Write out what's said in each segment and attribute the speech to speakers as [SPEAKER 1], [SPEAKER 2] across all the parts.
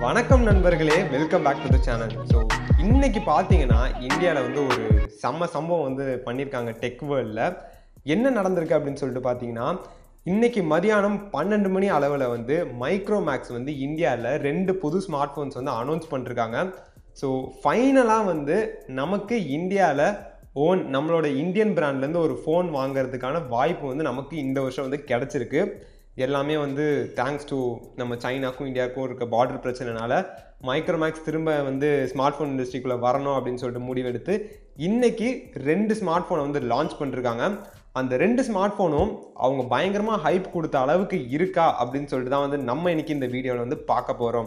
[SPEAKER 1] வணக்கம் நண்பர்களே welcome back to the channel so இன்னைக்கு பார்த்தீங்கன்னா இந்தியாவில் வந்து ஒரு செம்ம சம்பவம் வந்து பண்ணியிருக்காங்க டெக் வேர்ல்டில் என்ன நடந்திருக்கு அப்படின்னு சொல்லிட்டு பார்த்தீங்கன்னா இன்னைக்கு மதியானம் பன்னெண்டு மணி அளவில் வந்து மைக்ரோமேக்ஸ் வந்து இந்தியாவில் ரெண்டு புது ஸ்மார்ட் ஃபோன்ஸ் வந்து அனௌன்ஸ் பண்ணிருக்காங்க ஸோ ஃபைனலாக வந்து நமக்கு இந்தியாவில் ஓன் நம்மளோட இந்தியன் பிராண்ட்லேருந்து ஒரு ஃபோன் வாங்குறதுக்கான வாய்ப்பு வந்து நமக்கு இந்த வருஷம் வந்து கிடச்சிருக்கு எல்லாமே வந்து தேங்க்ஸ் டு நம்ம சைனாக்கும் இந்தியாவுக்கும் இருக்க பார்டர் பிரச்சனைனால மைக்ரோமேக்ஸ் திரும்ப வந்து ஸ்மார்ட் ஃபோன் இண்டஸ்ட்ரிக்குள்ளே வரணும் அப்படின்னு சொல்லிட்டு முடிவெடுத்து இன்னைக்கு ரெண்டு ஸ்மார்ட் ஃபோனை வந்து லான்ச் பண்ணிருக்காங்க அந்த ரெண்டு ஸ்மார்ட் ஃபோனும் அவங்க பயங்கரமாக ஹைப் கொடுத்த அளவுக்கு இருக்கா அப்படின்னு சொல்லிட்டு தான் வந்து நம்ம இன்னைக்கு இந்த வீடியோவில் வந்து பார்க்க போகிறோம்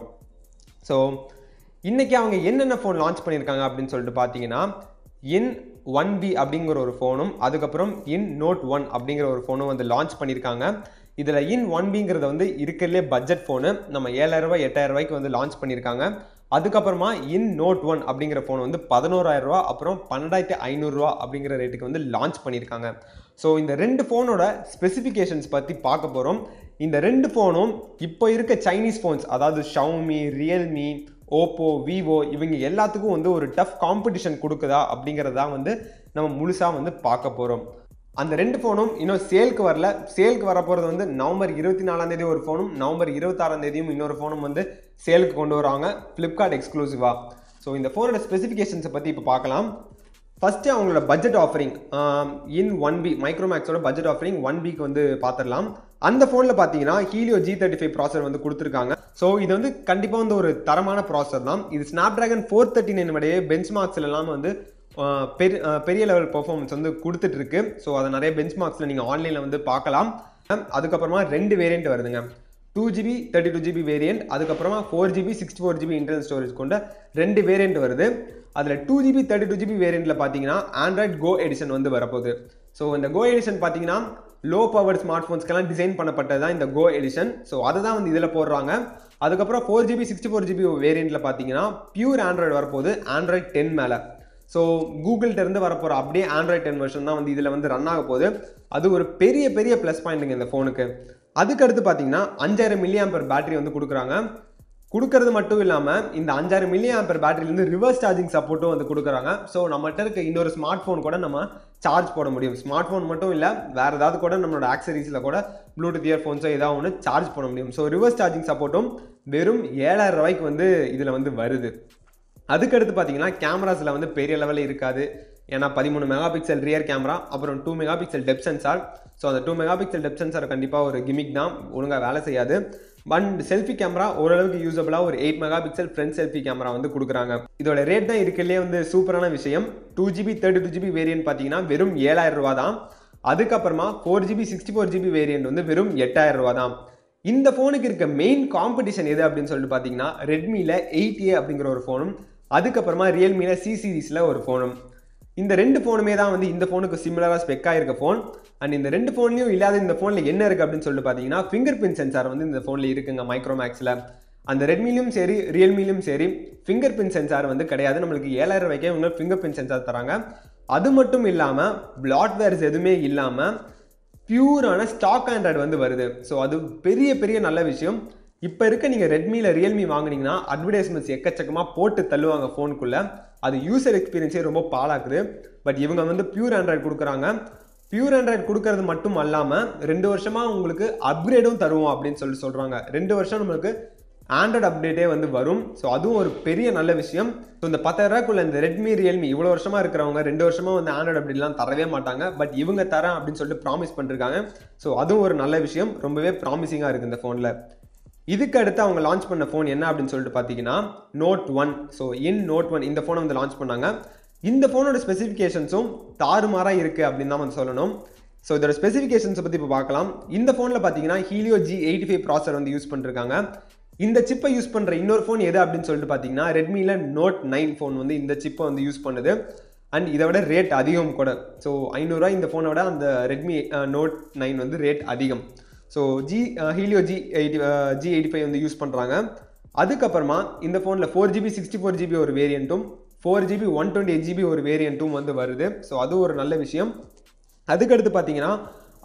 [SPEAKER 1] ஸோ இன்னைக்கு அவங்க என்னென்ன ஃபோன் லான்ச் பண்ணியிருக்காங்க அப்படின்னு சொல்லிட்டு பார்த்தீங்கன்னா இன் ஒன் பி அப்படிங்கிற ஒரு ஃபோனும் அதுக்கப்புறம் இன் நோட் ஒன் அப்படிங்கிற ஒரு ஃபோனும் வந்து லான்ச் பண்ணியிருக்காங்க இதில் இன் ஒன் பிங்கிறத வந்து இருக்கிறதுலே பட்ஜெட் ஃபோனு நம்ம ஏழாயிரரூபா எட்டாயிரம் ரூபாய்க்கு வந்து லான்ச் பண்ணியிருக்காங்க அதுக்கப்புறமா இன் நோட் ஒன் அப்படிங்கிற ஃபோன் வந்து பதினோராயிரம் ரூபா அப்புறம் பன்னெண்டாயிரத்தி ஐநூறுரூவா அப்படிங்கிற ரேட்டுக்கு வந்து லான்ச் பண்ணியிருக்காங்க ஸோ இந்த ரெண்டு ஃபோனோட ஸ்பெசிஃபிகேஷன்ஸ் பற்றி பார்க்க போகிறோம் இந்த ரெண்டு ஃபோனும் இப்போ இருக்க சைனீஸ் ஃபோன்ஸ் அதாவது ஷவுமி ரியல்மி ஓப்போ விவோ இவங்க எல்லாத்துக்கும் வந்து ஒரு டஃப் காம்படிஷன் கொடுக்குதா அப்படிங்கிறதா வந்து நம்ம முழுசாக வந்து பார்க்க போகிறோம் அந்த ரெண்டு ஃபோனும் இன்னும் சேலுக்கு வரல சேலுக்கு வர போகிறது வந்து நவம்பர் இருபத்தி நாலாம் தேதி ஒரு ஃபோனும் நவம்பர் இருபத்தாறாம் தேதியும் இன்னொரு ஃபோனும் வந்து சேலுக்கு கொண்டு வராங்க ஃப்ளிப்கார்ட் எக்ஸ்க்ளூசிவாக ஸோ இந்த ஃபோனோட ஸ்பெசிஃபிகேஷன்ஸை பற்றி இப்போ பார்க்கலாம் ஃபஸ்ட்டு அவங்களோட budget offering In one B மைக்ரோமேக்ஸோட பட்ஜெட் ஆஃபரிங் ஒன் பிக்கு வந்து பார்த்துடலாம் அந்த ஃபோனில் பார்த்தீங்கன்னா ஹீலியோ ஜி தேர்ட்டி ஃபைவ் ப்ராசர் வந்து கொடுத்துருக்காங்க ஸோ இது வந்து கண்டிப்பாக வந்து ஒரு தரமான ப்ராசர் தான் இது Snapdragon four thirty nine விடையே பெஞ்ச் மார்க்ஸ்ல எல்லாம் வந்து ஆஹ் பெரிய ஆஹ் பெரிய லெவல் பெர்ஃபார்மன்ஸ் வந்து கொடுத்துட்டு இருக்கு ஸோ அதை நிறைய பெஞ்ச் மார்க்ஸில் நீங்கள் ஆன்லைனில் வந்து பார்க்கலாம் அதுக்கப்புறமா ரெண்டு வேரியண்ட் வருதுங்க two GB thirty two GB variant அதுக்கப்புறமா four GB sixty four GB internal storage கொண்ட ரெண்டு வேரியண்ட் வருது அதில் two GB thirty two GB வேரியண்ட்டில் பார்த்தீங்கன்னா ஆண்ட்ராய்ட் கோ எடிஷன் வந்து வரப்போகுது ஸோ இந்த கோ எடிஷன் பார்த்தீங்கன்னா லோ பவர் ஸ்மார்ட் ஃபோன்ஸ்க்கெல்லாம் டிசைன் பண்ணப்பட்டது தான் இந்த கோ எடிஷன் ஸோ அதை தான் வந்து இதில் போடுறாங்க அதுக்கப்புறம் four GB sixty four GB வேரியண்ட்டில் பார்த்தீங்கன்னா பியூர் ஆண்ட்ராய்டு வரப்போகுது ஆண்ட்ராய்ட் டென் மேலே ஸோ கூகுள்கிட்ட இருந்து வரப்போகிற அப்படியே ஆண்ட்ராய்ட் டென் வெர்ஷன் தான் வந்து இதில் வந்து ரன் ஆக போகுது அது ஒரு பெரிய பெரிய ப்ளஸ் பாயிண்ட்டுங்க இந்த ஃபோனுக்கு அதுக்கடுத்து பார்த்தீங்கன்னா அஞ்சாயிரம் மில்லி ஆம்பர் பேட்டரி வந்து கொடுக்குறாங்க கொடுக்கறது மட்டும் இல்லாமல் இந்த அஞ்சாயிரம் மில்லி ஆம்பர் பேட்டரியிலேருந்து ரிவர்ஸ் சார்ஜிங் சப்போர்ட்டும் வந்து கொடுக்குறாங்க ஸோ நம்மகிட்ட இருக்க இன்னொரு ஸ்மார்ட் ஃபோன் கூட நம்ம சார்ஜ் போட முடியும் ஸ்மார்ட் ஃபோன் மட்டும் இல்லை வேறு ஏதாவது கூட நம்மளோட ஆக்சரிஸில் கூட ப்ளூடூத் இயர்ஃபோன்ஸோ ஏதாவது ஒன்று சார்ஜ் பண்ண முடியும் ஸோ ரிவர்ஸ் சார்ஜிங் சப்போர்ட்டும் வெறும் ஏழாயிரம் ரூபாய்க்கு வந்து இதில் வந்து வருது அதுக்கடுத்து பார்த்தீங்கன்னா கேமராஸில் வந்து பெரிய லெவலில் இருக்காது ஏன்னா பதிமூணு மெகா பிக்சல் ரியர் கேமரா அப்புறம் two megapixel depth sensor so அந்த two megapixel depth sensor கண்டிப்பாக ஒரு கிமிக் தான் ஒழுங்காக வேலை செய்யாது பட் செல்ஃபி கேமரா ஓரளவுக்கு யூஸபிளாக ஒரு eight megapixel front selfie camera வந்து கொடுக்குறாங்க இதோட ரேட் தான் இருக்கிறதுலே வந்து சூப்பரான விஷயம் two GB thirty two GB variant பார்த்தீங்கன்னா வெறும் ஏழாயிரம் ரூபா தான் அதுக்கப்புறமா four GB sixty four GB variant வந்து வெறும் எட்டாயிரம் ரூபா தான் இந்த ஃபோனுக்கு இருக்க மெயின் காம்படிஷன் எது அப்படின்னு சொல்லிட்டு பார்த்தீங்கன்னா ரெட்மியில் எயிட் ஏ அப்படிங்கிற ஒரு ஃபோனும் அதுக்கப்புறமா ரியல்மியில் சி சீரீஸில் ஒரு ஃபோனும் இந்த ரெண்டு ஃபோனுமே தான் வந்து இந்த ஃபோனுக்கு சிமிலராக ஸ்பெக்காக இருக்க ஃபோன் அண்ட் இந்த ரெண்டு ஃபோன்லையும் இல்லாத இந்த ஃபோனில் என்ன இருக்குது அப்படின்னு சொல்லிட்டு பார்த்தீங்கன்னா ஃபிங்கர் பிரிண்ட் சென்சார் வந்து இந்த ஃபோனில் இருக்குங்க மைக்ரோமேக்ஸில் அந்த ரெட்மிலையும் சரி ரியல்மிலையும் சரி ஃபிங்கர் பிரிண்ட் சென்சார் வந்து கிடையாது நம்மளுக்கு ஏழாயிரம் ரூபாய்க்கே இவங்க ஃபிங்கர் பிரிண்ட் சென்சார் தராங்க அது மட்டும் இல்லாமல் பிளாட்வேர்ஸ் எதுவுமே இல்லாமல் பியூரான ஸ்டாக் ஆண்ட்ராய்டு வந்து வருது ஸோ அது பெரிய பெரிய நல்ல விஷயம் இப்போ இருக்க நீங்கள் ரெட்மியில் ரியல்மி வாங்குனீங்கன்னா அட்வர்டைஸ்மெண்ட்ஸ் எக்கச்சக்கமாக போட்டு தள்ளுவாங்க ஃபோனுக்குள்ளே அது யூசர் எக்ஸ்பீரியன்ஸே ரொம்ப பாழாக்குது பட் இவங்க வந்து பியூர் ஆண்ட்ராய்டு கொடுக்குறாங்க பியூர் ஆண்ட்ராய்டு கொடுக்கறது மட்டும் அல்லாமல் ரெண்டு வருஷமாக உங்களுக்கு அப்கிரேடும் தருவோம் அப்படின்னு சொல்லி சொல்கிறாங்க ரெண்டு வருஷம் நம்மளுக்கு ஆண்ட்ராய்டு அப்டேட்டே வந்து வரும் ஸோ அதுவும் ஒரு பெரிய நல்ல விஷயம் ஸோ இந்த பத்தாயிரரூபாக்குள்ள இந்த ரெட்மி ரியல்மி இவ்வளோ வருஷமாக இருக்கிறவங்க ரெண்டு வருஷமாக வந்து ஆண்ட்ராய்டு அப்டேட்லாம் தரவே மாட்டாங்க பட் இவங்க தரேன் அப்படின்னு சொல்லிட்டு ப்ராமிஸ் பண்ணிருக்காங்க ஸோ அதுவும் ஒரு நல்ல விஷயம் ரொம்பவே ப்ராமிசிங்காக இருக்குது இந்த ஃபோனில் இதுக்கு அடுத்து அவங்க லான்ச் பண்ண ஃபோன் என்ன அப்படின்னு சொல்லிட்டு பார்த்தீங்கன்னா note one so In note one இந்த ஃபோனை வந்து லான்ச் பண்ணாங்க இந்த ஃபோனோட ஸ்பெசிஃபிகேஷன்ஸும் தாறுமாறாக இருக்குது அப்படின்னு தான் வந்து சொல்லணும் ஸோ இதோட ஸ்பெசிஃபிகேஷன்ஸை பற்றி இப்போ பார்க்கலாம் இந்த ஃபோனில் பார்த்தீங்கன்னா ஹீலியோ ஜி எயிட்டி ஃபைவ் ப்ராசர் வந்து யூஸ் பண்ணிருக்காங்க இந்த சிப்பை யூஸ் பண்ணுற இன்னொரு ஃபோன் எது அப்படின்னு சொல்லிட்டு பார்த்தீங்கன்னா ரெட்மியில் நோட் நைன் ஃபோன் வந்து இந்த சிப்பை வந்து யூஸ் பண்ணுது அண்ட் இதை விட ரேட் அதிகம் கூட ஸோ ஐநூறுரூவா இந்த ஃபோனை விட அந்த ரெட்மி நோட் நைன் வந்து ரேட் அதிகம் so G Helio G eighty G eighty five வந்து யூஸ் பண்ணுறாங்க அதுக்கப்புறமா இந்த ஃபோனில் four GB sixty four GB ஒரு வேரியண்ட்டும் four GB one twenty eight GB ஒரு வேரியண்ட்டும் வந்து வருது ஸோ அது ஒரு நல்ல விஷயம் அதுக்கடுத்து பார்த்தீங்கன்னா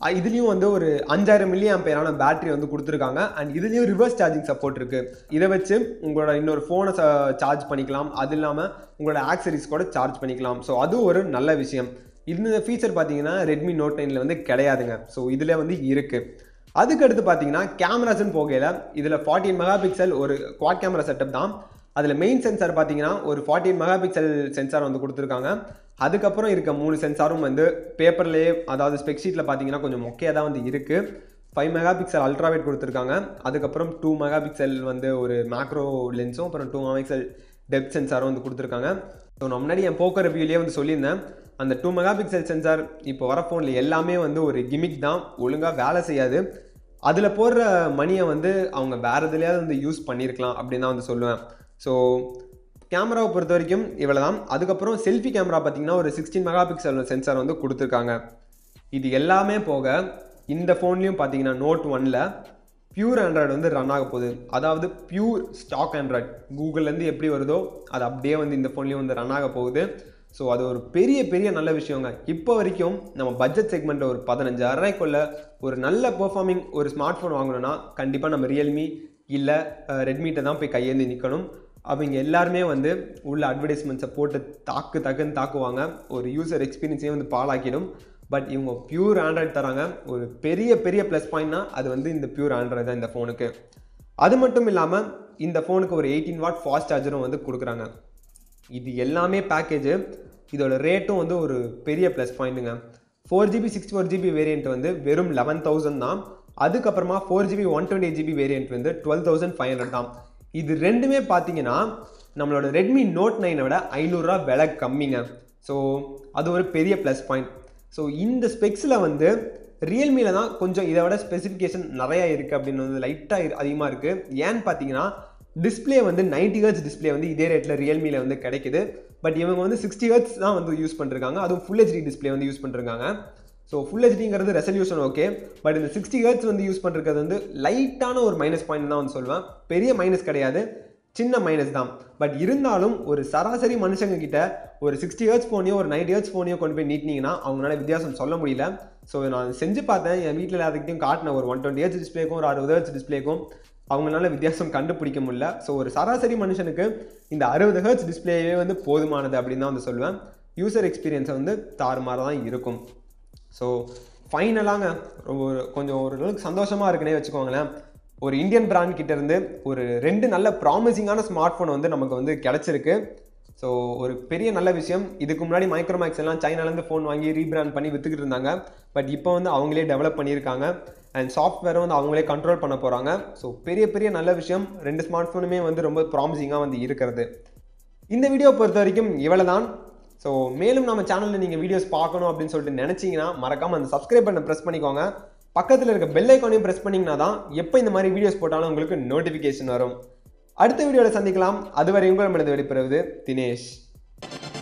[SPEAKER 1] அஹ் இதுலயும் வந்து ஒரு அஞ்சாயிரம் மில்லி ஆம்பேரான பேட்டரி வந்து கொடுத்துருக்காங்க அண்ட் இதுலயும் ரிவர்ஸ் சார்ஜிங் சப்போர்ட் இருக்கு இதை வச்சு உங்களோட இன்னொரு ஃபோனை சார்ஜ் பண்ணிக்கலாம் அது இல்லாமல் உங்களோட ஆக்சரிஸ் கூட சார்ஜ் பண்ணிக்கலாம் ஸோ அது ஒரு நல்ல விஷயம் இந்த ஃபீச்சர் பார்த்தீங்கன்னா ரெட்மி நோட் நைனில் வந்து கிடையாதுங்க ஸோ இதில் வந்து இருக்குது அதுக்கு அடுத்து பார்த்தீங்கன்னா கேமராஸ்னு போகையில் இதில் ஃபார்ட்டின் மெகா பிக்சல் ஒரு குவாட் கேமரா செட்டப் தான் அதில் மெயின் சென்சார் பார்த்தீங்கன்னா ஒரு ஃபார்ட்டின் மெகா பிக்சல் சென்சார் வந்து கொடுத்துருக்காங்க அதுக்கப்புறம் இருக்க மூணு சென்சாரும் வந்து பேப்பர்லேயே அதாவது ஸ்பெக் ஷீட்டில் பார்த்தீங்கன்னா கொஞ்சம் மொக்கையாக தான் வந்து இருக்குது ஃபைவ் மெகா பிக்சல் அல்ட்ராவேட் கொடுத்துருக்காங்க அதுக்கப்புறம் டூ மெகா பிக்சல் வந்து ஒரு மேக்ரோ லென்ஸும் அப்புறம் டூ மெகா பிக்சல் டெப்த் சென்சாரும் வந்து கொடுத்துருக்காங்க ஸோ நான் முன்னாடி என் போக்கர் ரிவ்யூலேயே வந்து சொல்லியிருந்தேன் அந்த டூ மெகா பிக்சல் சென்சார் இப்போ வர ஃபோனில் எல்லாமே வந்து ஒரு கிமிக் தான் ஒழுங்காக வேலை செய்யாது அதில் போடுற மணியை வந்து அவங்க வேறு எதுலையாவது வந்து யூஸ் பண்ணியிருக்கலாம் அப்படின்னு தான் வந்து சொல்லுவேன் ஸோ கேமராவை பொறுத்த வரைக்கும் இவ்வளோ தான் அதுக்கப்புறம் செல்ஃபி கேமரா பார்த்தீங்கன்னா ஒரு சிக்ஸ்டீன் மெகா பிக்சல் சென்சார் வந்து கொடுத்துருக்காங்க இது எல்லாமே போக இந்த ஃபோன்லேயும் பார்த்தீங்கன்னா நோட் ஒனில் பியூர் ஆண்ட்ராய்டு வந்து ரன் ஆக போகுது அதாவது பியூர் ஸ்டாக் ஆண்ட்ராய்டு கூகுள்லேருந்து எப்படி வருதோ அது அப்படியே வந்து இந்த ஃபோன்லேயும் வந்து ரன் ஆக போகுது ஸோ அது ஒரு பெரிய பெரிய நல்ல விஷயங்க இப்போ வரைக்கும் நம்ம பட்ஜெட் செக்மெண்ட்டில் ஒரு பதினஞ்சாயிரம் ரூபாய்க்குள்ள ஒரு நல்ல பெர்ஃபார்மிங் ஒரு ஸ்மார்ட் ஃபோன் வாங்கணும்னா கண்டிப்பாக நம்ம ரியல்மி இல்லை ரெட்மிகிட்ட தான் போய் கையேந்தி நிற்கணும் அவங்க எல்லாருமே வந்து உள்ள அட்வர்டைஸ்மெண்ட்ஸை போட்டு தாக்கு தக்குன்னு தாக்குவாங்க ஒரு யூசர் எக்ஸ்பீரியன்ஸையும் வந்து பாழாக்கிடும் பட் இவங்க பியூர் ஆண்ட்ராய்டு தராங்க ஒரு பெரிய பெரிய ப்ளஸ் பாயிண்ட்னா அது வந்து இந்த பியூர் ஆண்ட்ராய்டு தான் இந்த ஃபோனுக்கு அது மட்டும் இல்லாமல் இந்த ஃபோனுக்கு ஒரு எயிட்டீன் வாட் ஃபாஸ்ட் சார்ஜரும் வந்து கொடுக்குறாங்க இது எல்லாமே பேக்கேஜு இதோட ரேட்டும் வந்து ஒரு பெரிய ப்ளஸ் பாயிண்ட்டுங்க four GB six four GB variant வந்து வெறும் லெவன் தௌசண்ட் தான் அதுக்கப்புறமா four GB one twenty GB variant வந்து டுவெல் தௌசண்ட் ஃபைவ் ஹண்ட்ரட் தான் இது ரெண்டுமே பார்த்தீங்கன்னா நம்மளோட ரெட்மி நோட் நைனை விட ஐநூறுரூவா விலை கம்மிங்க ஸோ அது ஒரு பெரிய ப்ளஸ் பாயிண்ட் ஸோ இந்த ஸ்பெக்ஸில் வந்து ரியல்மியில் தான் கொஞ்சம் இதை விட ஸ்பெசிஃபிகேஷன் நிறையா இருக்குது அப்படின்னு வந்து லைட்டாக அதிகமாக இருக்குது ஏன்னு பார்த்தீங்கன்னா டிஸ்பிளே வந்து நைன்டி ஹர்ட்ஸ் டிஸ்பிளே வந்து இதே ரேட்டில் ரியல்மியில் வந்து கிடைக்குது பட் இவங்க வந்து சிக்ஸ்டி ஹர்ட்ஸ் தான் வந்து யூஸ் பண்ணிருக்காங்க அதுவும் ஃபுல் ஹெச்டி டிஸ்பிளே வந்து யூஸ் பண்ணிருக்காங்க ஸோ ஃபுல் ஹெச்டிங்கிறது ரெசல்யூஷன் ஓகே பட் இந்த சிக்ஸ்டி ஹர்ட்ஸ் வந்து யூஸ் பண்ணுறது வந்து லைட்டான ஒரு மைனஸ் பாயிண்ட் தான் வந்து சொல்லுவேன் பெரிய மைனஸ் கிடையாது சின்ன மைனஸ் தான் பட் இருந்தாலும் ஒரு சராசரி மனுஷங்க கிட்ட ஒரு சிக்ஸ்டி ஹர்ட்ஸ் ஃபோனையோ ஒரு நைன்டி ஹர்ட்ஸ் ஃபோனையோ கொண்டு போய் நீட்டினீங்கன்னா அவங்களால வித்தியாசம் சொல்ல முடியல ஸோ நான் செஞ்சு பார்த்தேன் என் வீட்டில் எல்லாத்துக்கிட்டையும் காட்டின ஒரு ஒன் டுவெண்ட்டி ஹர்ட்ஸ் டிஸ்பிளேக்கும் ஒரு அறுபது ஹர்ட்ஸ் டிஸ்பிளேக்கும் அவங்களால வித்தியாசம் கண்டுபிடிக்க முடியல ஸோ ஒரு சராசரி மனுஷனுக்கு இந்த அறுபது ஹர்ட்ஸ் டிஸ்பிளேவே வந்து போதுமானது அப்படின்னு தான் வந்து சொல்லுவேன் யூசர் எக்ஸ்பீரியன்ஸை வந்து தாறுமாறாக தான் இருக்கும் ஸோ ஃபைனலாங்க ஒரு கொஞ்சம் ஓரளவுக்கு சந்தோஷமாக இருக்குன்னே வச்சுக்கோங்களேன் ஒரு இந்தியன் பிராண்ட் கிட்ட இருந்து ஒரு ரெண்டு நல்ல ப்ராமிசிங்கான ஸ்மார்ட் ஃபோன் வந்து நமக்கு வந்து கிடச்சிருக்கு ஸோ ஒரு பெரிய நல்ல விஷயம் இதுக்கு முன்னாடி மைக்ரோமேக்ஸ் எல்லாம் சைனாலேருந்து ஃபோன் வாங்கி ரீபிராண்ட் பண்ணி வித்துக்கிட்டு இருந்தாங்க பட் இப்போ வந்து அவங்களே டெவலப் பண்ணியிருக்காங்க அண்ட் சாஃப்ட்வேரை வந்து அவங்களே கண்ட்ரோல் பண்ண போகிறாங்க ஸோ பெரிய பெரிய நல்ல விஷயம் ரெண்டு ஸ்மார்ட் ஃபோனுமே வந்து ரொம்ப ப்ராமிசிங்காக வந்து இருக்கிறது இந்த வீடியோ பொறுத்த வரைக்கும் இவ்வளோ தான் ஸோ மேலும் நம்ம சேனலில் நீங்கள் வீடியோஸ் பார்க்கணும் அப்படின்னு சொல்லிட்டு நினச்சிங்கன்னா மறக்காமல் அந்த சப்ஸ்கிரைப் பண்ண ப்ரெஸ் பண்ணிக்கோங்க பக்கத்தில் இருக்க பெல் ஐக்கானையும் ப்ரெஸ் பண்ணிங்கன்னா தான் எப்போ இந்த மாதிரி வீடியோஸ் போட்டாலும் உங்களுக்கு நோட்டிஃபிகேஷன் வரும் அடுத்த வீடியோவில் சந்திக்கலாம் அதுவரை உங்களிடமிருந்து வெளிப்படுவது தினேஷ்